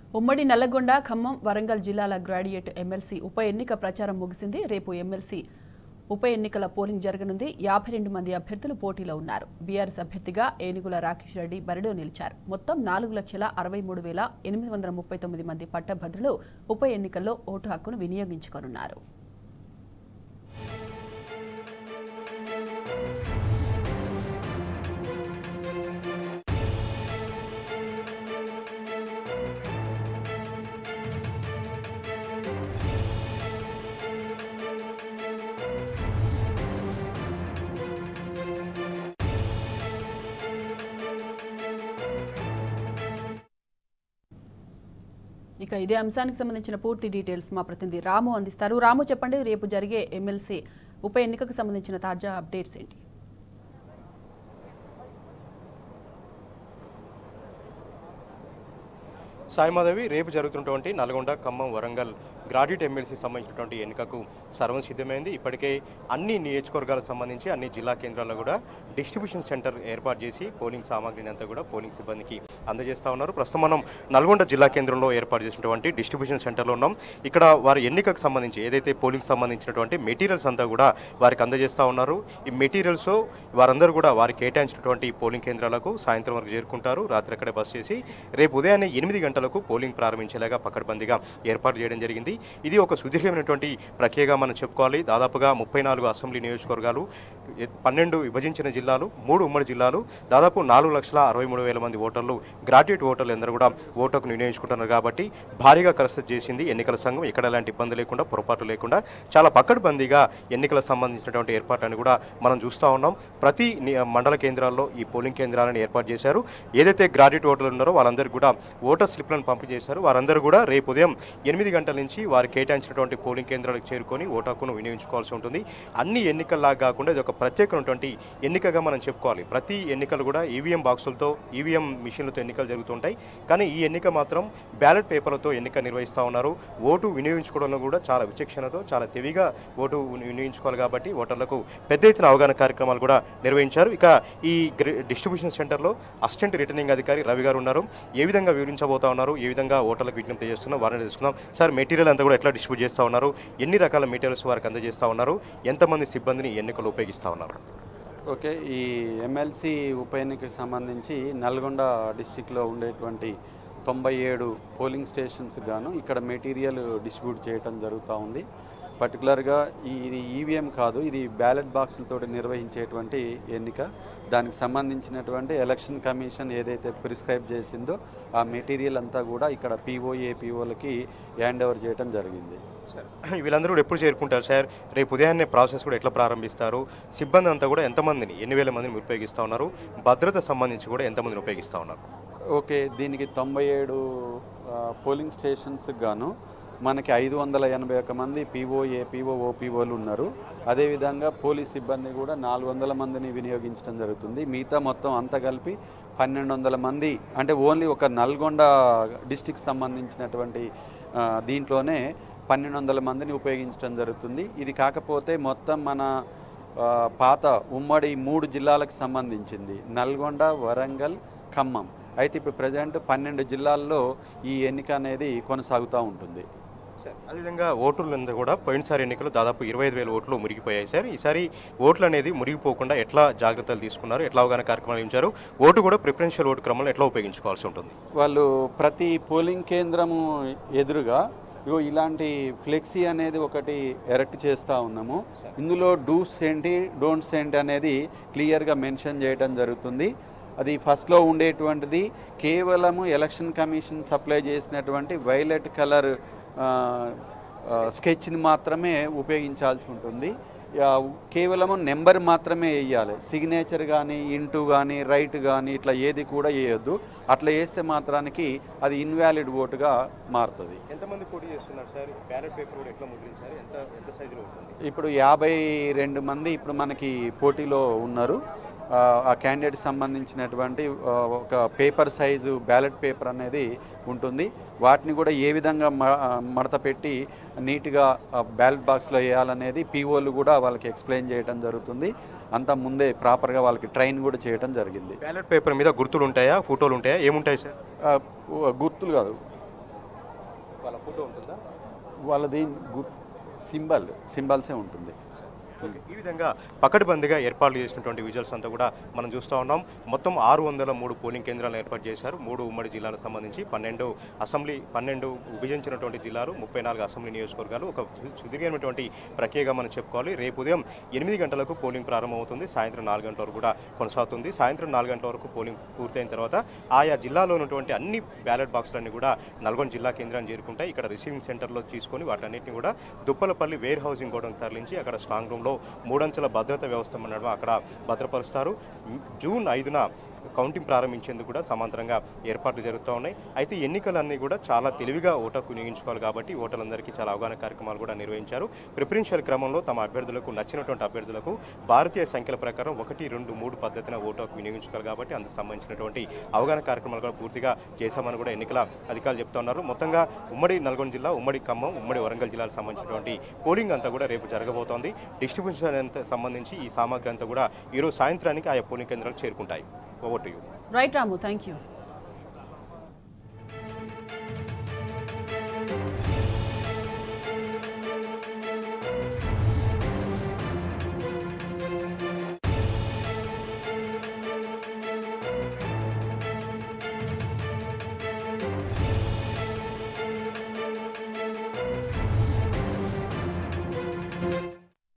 ఉమ్మడి నల్లగొండ ఖమ్మం వరంగల్ జిల్లాల graduate MLC ఉప ఎన్నిక ప్రచారం ముగిసింది రేపు ఎమ్మెల్సీ ఉప ఎన్నికల పోలింగ్ జరగనుంది యాభై రెండు మంది అభ్యర్థులు పోటీలో ఉన్నారు బీఆర్ఎస్ అభ్యర్థిగా ఏనుగుల రాకేష్ రెడ్డి బరిలో నిలిచారు మొత్తం నాలుగు లక్షల అరవై మూడు వేల ఎనిమిది వందల ముప్పై తొమ్మిది మంది పట్టభద్రులు ఉప ఎన్నికల్లో ఓటు హక్కును వినియోగించుకోనున్నారు ఇక ఇదే అంశానికి సంబంధించిన పూర్తి డీటెయిల్స్ మా ప్రతినిధి రాము అందిస్తారు రాము చెప్పండి రేపు జరిగే ఎమ్మెల్సీ ఉప ఎన్నికకు సంబంధించిన తాజా అప్డేట్స్ ఏంటి సాయిమాధవి రేపు జరుగుతున్నటువంటి నల్గొండ ఖమ్మం వరంగల్ గ్రాడ్యుయేట్ ఎమ్మెల్సీ సంబంధించినటువంటి ఎన్నికకు సర్వం సిద్ధమైంది ఇప్పటికే అన్ని నియోజకవర్గాలకు సంబంధించి అన్ని జిల్లా కేంద్రాల్లో కూడా డిస్ట్రిబ్యూషన్ సెంటర్ ఏర్పాటు చేసి పోలింగ్ సామాగ్రిని అంతా కూడా పోలింగ్ సిబ్బందికి అందజేస్తా ఉన్నారు ప్రస్తుతం మనం నల్గొండ జిల్లా కేంద్రంలో ఏర్పాటు చేసినటువంటి డిస్ట్రిబ్యూషన్ సెంటర్లో ఉన్నాం ఇక్కడ వారి ఎన్నికకు సంబంధించి ఏదైతే పోలింగ్ సంబంధించినటువంటి మెటీరియల్స్ అంతా కూడా వారికి అందజేస్తా ఉన్నారు ఈ మెటీరియల్స్ వారందరూ కూడా వారికి కేటాయించినటువంటి పోలింగ్ కేంద్రాలకు సాయంత్రం వరకు చేరుకుంటారు రాత్రి అక్కడే బస్ చేసి రేపు ఉదయాన్నే ఎనిమిది గంటలకు పోలింగ్ ప్రారంభించేలాగా పకడ్బందీగా ఏర్పాటు చేయడం జరిగింది ఇది ఒక సుదీర్ఘమైనటువంటి ప్రక్రియగా మనం చెప్పుకోవాలి దాదాపుగా ముప్పై నాలుగు అసెంబ్లీ నియోజకవర్గాలు ఎ- పన్నెండు విభజించిన జిల్లాలు మూడు ఉమ్మడి జిల్లాలు దాదాపు నాలుగు లక్షల అరవై మూడు వేల మంది ఓటర్లు గ్రాడ్యుయేట్ ఓటర్లు అందరూ కూడా ఓటుకు వినియోగించుకుంటున్నారు కాబట్టి భారీగా కసరత్తు చేసింది ఎన్నికల సంఘం ఎక్కడ ఎలాంటి ఇబ్బంది లేకుండా పొరపాటు లేకుండా చాలా పకడ్బందీగా ఎన్నికలకు సంబంధించినటువంటి ఏర్పాట్లను కూడా మనం చూస్తూ ఉన్నాం ప్రతి ని- మండల కేంద్రాల్లో ఈ పోలింగ్ కేంద్రాలను ఏర్పాటు చేశారు ఏదైతే గ్రాడ్యుయేట్ ఓటర్లు ఉన్నారో వాళ్ళందరికీ కూడా ఓటర్ స్లిప్లను పంపిణీ చేశారు వారందరూ కూడా రేపు ఉదయం ఎనిమిది గంటల నుంచి వారు కేటాయించినటువంటి పోలింగ్ కేంద్రాలకు చేరుకొని ఓటు హక్కును వినియోగించుకోవాల్సి ఉంటుంది అన్ని ఎన్నికల్లా కాకుండా ఇది ఒక ప్రత్యేకమైనటువంటి ఎన్నికగా మనం చెప్పుకోవాలి ప్రతి ఎన్నికలు కూడా ఈవీఎం బాక్సులతో ఈవీఎం మిషన్లతో ఎన్నికలు జరుగుతుంటాయి కానీ ఈ ఎన్నిక మాత్రం బ్యాలెట్ పేపర్లతో ఎన్నిక నిర్వహిస్తూ ఉన్నారు ఓటు వినియోగించుకోవడంలో కూడా చాలా విచక్షణతో చాలా తెలివిగా ఓటు వినియోగించుకోవాలి కాబట్టి ఓటర్లకు పెద్ద ఎత్తున అవగాహన కార్యక్రమాలు కూడా నిర్వహించారు ఇక ఈ గ్రి- డిస్ట్రిబ్యూషన్ సెంటర్లో అసిస్టెంట్ రిటర్నింగ్ అధికారి రవి గారు ఉన్నారు ఏ విధంగా వివరించబోతా ఉన్నారు ఏ విధంగా ఓటర్లకు విజ్ఞప్తి చేస్తున్నారు వారిని తెలుసుకుందాం సార్ మెటీరియల్ అంతా కూడా ఎట్లా డిస్ట్రిబ్యూట్ చేస్తూ ఉన్నారు ఎన్ని రకాల మెటీరియల్స్ వారికి అందజేస్తూ ఉన్నారు ఎంతమంది సిబ్బందిని ఈ ఎన్నికలు ఉపయోగిస్తూ ఉన్నారు ఓకే ఈ ఎమ్మెల్సీ ఉప ఎన్నికకి సంబంధించి నల్గొండ డిస్టిక్లో ఉండేటువంటి తొంభై ఏడు పోలింగ్ స్టేషన్స్ గాను ఇక్కడ మెటీరియల్ డిస్ట్రిబ్యూట్ చేయడం జరుగుతూ ఉంది పర్టికులర్గా ఈ ఇది ఈవీఎం కాదు ఇది బ్యాలెట్ బాక్సులతో నిర్వహించేటువంటి ఎన్నిక దానికి సంబంధించినటువంటి ఎలక్షన్ కమిషన్ ఏదైతే ప్రిస్క్రైబ్ చేసిందో ఆ మెటీరియల్ అంతా కూడా ఇక్కడ పీఓఏ పీఓలకి హ్యాండ్ ఓవర్ చేయడం జరిగింది సార్ వీళ్ళందరూ కూడా ఎప్పుడు చేరుకుంటారు సార్ రేపు ఉదయాన్నే ప్రాసెస్ కూడా ఎట్లా ప్రారంభిస్తారు సిబ్బంది అంతా కూడా ఎంతమందిని ఎన్ని వేల మందిని ఉపయోగిస్తూ ఉన్నారు భద్రత సంబంధించి కూడా ఎంతమందిని ఉపయోగిస్తూ ఉన్నారు ఓకే దీనికి తొంభై ఏడు పోలింగ్ స్టేషన్స్ గాను మనకి ఐదు వందల ఎనభై ఒక్క మంది పీఓఏ పీఓ ఓపీఓలు ఉన్నారు అదేవిధంగా పోలీస్ సిబ్బంది కూడా నాలుగు వందల మందిని వినియోగించడం జరుగుతుంది మిగతా మొత్తం అంతా కలిపి పన్నెండు వందల మంది అంటే ఓన్లీ ఒక నల్గొండ డిస్టిక్ సంబంధించినటువంటి ఆ, దీంట్లోనే పన్నెండు వందల మందిని ఉపయోగించడం జరుగుతుంది ఇది కాకపోతే మొత్తం మన ఆ, పాత ఉమ్మడి మూడు జిల్లాలకు సంబంధించింది నల్గొండ వరంగల్ ఖమ్మం అయితే ఇప్పుడు ప్రజెంట్ పన్నెండు జిల్లాల్లో ఈ ఎన్నిక అనేది కొనసాగుతూ ఉంటుంది సార్ అదేవిధంగా ఓట్లందరూ కూడా పోయినసారి ఎన్నికలు దాదాపు ఇరవై ఐదు వేల ఓట్లు మురిగిపోయాయి సార్ ఈసారి ఓట్లు అనేది మురిగిపోకుండా ఎట్లా జాగ్రత్తలు తీసుకున్నారు ఎట్లా అవగాహన కార్యక్రమాలు ఇచ్చారు ఓటు కూడా ప్రిఫరెన్షియల్ ఓటు క్రమంలో ఎట్లా ఉపయోగించుకోవాల్సి ఉంటుంది వాళ్ళు ప్రతి పోలింగ్ కేంద్రము ఎదురుగా ఇగో ఇలాంటి ఫ్లెక్సీ అనేది ఒకటి ఎరెక్ట్ చేస్తూ ఉన్నాము ఇందులో డూస్ ఏంటి డోంట్స్ ఏంటి అనేది క్లియర్గా మెన్షన్ చేయడం జరుగుతుంది అది ఫస్ట్లో ఉండేటువంటిది కేవలము ఎలక్షన్ కమిషన్ సప్లై చేసినటువంటి వైలెట్ కలర్ స్కెచ్ని మాత్రమే ఉపయోగించాల్సి ఉంటుంది ఆ, కేవలము నెంబర్ మాత్రమే వేయాలి సిగ్నేచర్ కానీ ఇంటూ కానీ రైట్ కానీ ఇట్లా ఏది కూడా వేయొద్దు అట్లా వేస్తే మాత్రానికి అది ఇన్వాలిడ్ ఓటుగా మారుతుంది ఎంతమంది పోటీ చేస్తున్నారు సార్ బ్యాలెట్ పేపర్ కూడా ఎట్లా ముద్రించారు ఎంత ఎంత సైజులో ఉంటుంది ఇప్పుడు యాభై రెండు మంది ఇప్పుడు మనకి పోటీలో ఉన్నారు ఆ, ఆ క్యాండిడేట్ సంబంధించినటువంటి ఆ, ఒక పేపర్ సైజు బ్యాలెట్ పేపర్ అనేది ఉంటుంది వాటిని కూడా ఏ విధంగా మ- మడత పెట్టి నీట్గా బ్యాలెట్ బాక్స్లో వేయాలనేది పీఓలు కూడా వాళ్ళకి ఎక్స్ప్లెయిన్ చేయడం జరుగుతుంది అంతా ముందే ప్రాపర్గా వాళ్ళకి ట్రైన్ కూడా చేయడం జరిగింది బ్యాలెట్ పేపర్ మీద గుర్తులు ఉంటాయా ఫోటోలు ఉంటాయా ఏముంటాయి సార్ ఆ, గుర్తులు కాదు వాళ్ళ ఫోటో ఉంటుందా వాళ్ళది గు- సింబల్ సింబల్సే ఉంటుంది ఓకే. ఈ విధంగా పకడ్బందీగా ఏర్పాట్లు చేసినటువంటి విజువల్స్ అంతా కూడా మనం చూస్తూ ఉన్నాం మొత్తం ఆరు వందల మూడు పోలింగ్ కేంద్రాలు ఏర్పాటు చేశారు మూడు ఉమ్మడి జిల్లాలకు సంబంధించి పన్నెండు అసెంబ్లీ పన్నెండు విభజించినటువంటి జిల్లాలు ముప్పై నాలుగు అసెంబ్లీ నియోజకవర్గాలు ఒక సు- సుదీర్ఘమైనటువంటి ప్రక్రియగా మనం చెప్పుకోవాలి రేపు ఉదయం ఎనిమిది గంటలకు పోలింగ్ ప్రారంభమవుతుంది సాయంత్రం నాలుగు గంటల వరకు కూడా కొనసాగుతుంది సాయంత్రం నాలుగు గంటల వరకు పోలింగ్ పూర్తయిన తర్వాత ఆయా జిల్లాలో ఉన్నటువంటి అన్ని బ్యాలెట్ బాక్సులన్నీ కూడా నల్గొండ జిల్లా కేంద్రాన్ని చేరుకుంటాయి ఇక్కడ రిసీవింగ్ సెంటర్లో తీసుకొని వాటన్నిటిని కూడా దుప్పలపల్లి వేర్ హౌసింగ్ గోడౌన్ తరలించి అక్కడ స్ట్రాంగ్ రూమ్లో మూడంచెల భద్రత వ్యవస్థ నడుమ అక్కడ భద్రపరుస్తారు జూన్ ఐదున కౌంటింగ్ ప్రారంభించేందుకు కూడా సమాంతరంగా ఏర్పాట్లు జరుగుతూ ఉన్నాయి అయితే ఎన్నికలన్నీ కూడా చాలా తెలివిగా ఓటకు వినియోగించుకోవాలి కాబట్టి ఓటర్లందరికీ చాలా అవగాహన కార్యక్రమాలు కూడా నిర్వహించారు ప్రిఫరెన్షియల్ క్రమంలో తమ అభ్యర్థులకు నచ్చినటువంటి అభ్యర్థులకు భారతీయ సంఖ్యల ప్రకారం ఒకటి రెండు మూడు పద్ధతిన ఓటుకు వినియోగించుకోవాలి కాబట్టి అందుకు సంబంధించినటువంటి అవగాహన కార్యక్రమాలు కూడా పూర్తిగా చేశామని కూడా ఎన్నికల అధికారులు చెప్తా ఉన్నారు మొత్తంగా ఉమ్మడి నల్గొండ జిల్లా ఉమ్మడి ఖమ్మం ఉమ్మడి వరంగల్ జిల్లాకు సంబంధించినటువంటి పోలింగ్ అంతా కూడా రేపు జరగబోతోంది డిస్ట్రిబ్యూషన్ అంతా సంబంధించి ఈ సామాగ్రి అంతా కూడా ఈరోజు సాయంత్రానికి ఆయా పోలింగ్ కేంద్రాలకు చేరుకుంటాయి over to you right Ramu thank you